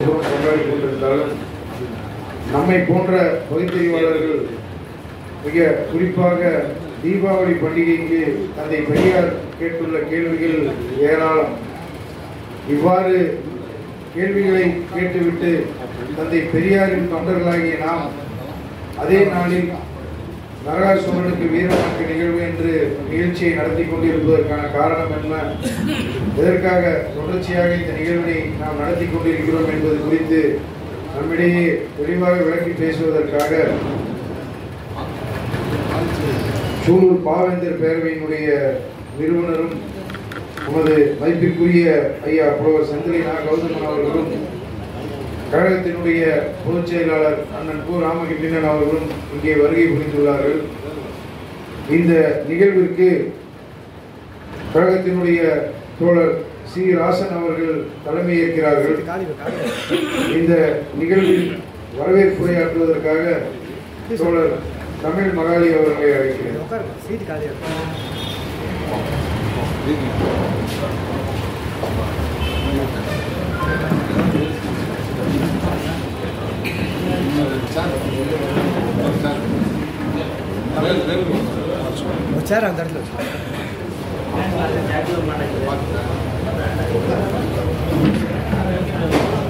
கொண்டாடி கொண்டிருந்தாலும் நம்மை போன்ற பகுத்தறிவாளர்கள் மிக குறிப்பாக தீபாவளி பண்டிகைக்கு தந்தை பெரியார் கேட்டுள்ள கேள்விகள் ஏராளம் இவ்வாறு கேள்விகளை கேட்டுவிட்டு தந்தை பெரியாரின் தொண்டர்களாகிய நாம் அதே நாளில் நரகாசுரனுக்கு வீரவணக்க நிகழ்வு என்று நிகழ்ச்சியை நடத்தி கொண்டிருப்பதற்கான காரணம் என்ன எதற்காக தொடர்ச்சியாக இந்த நிகழ்வினை நாம் நடத்தி கொண்டிருக்கிறோம் என்பது குறித்து நம்மிடையே தெளிவாக விளக்கி பேசுவதற்காக சூலூர் பாவேந்தர் பேரவையினுடைய நிறுவனரும் நமது மதிப்பிற்குரிய ஐயா புலவர் செந்திலினா கௌதமன் அவர்களும் கழகத்தினுடைய பொதுச் செயலாளர் அண்ணன் கு ராமகிருஷ்ணன் அவர்களும் இங்கே வருகை புரிந்துள்ளார்கள் இந்த நிகழ்விற்கு கழகத்தினுடைய தோழர் சி ராசன் அவர்கள் தலைமையேற்கிறார்கள் இந்த நிகழ்வில் வரவேற்புரையாற்றுவதற்காக தோழர் தமிழ் மகாலி அவர்களை அழைக்கிறேன் சீட்டு காலியாக இருக்கு ஒரு சேர் அந்த இடத்துல வச்சு Thank you.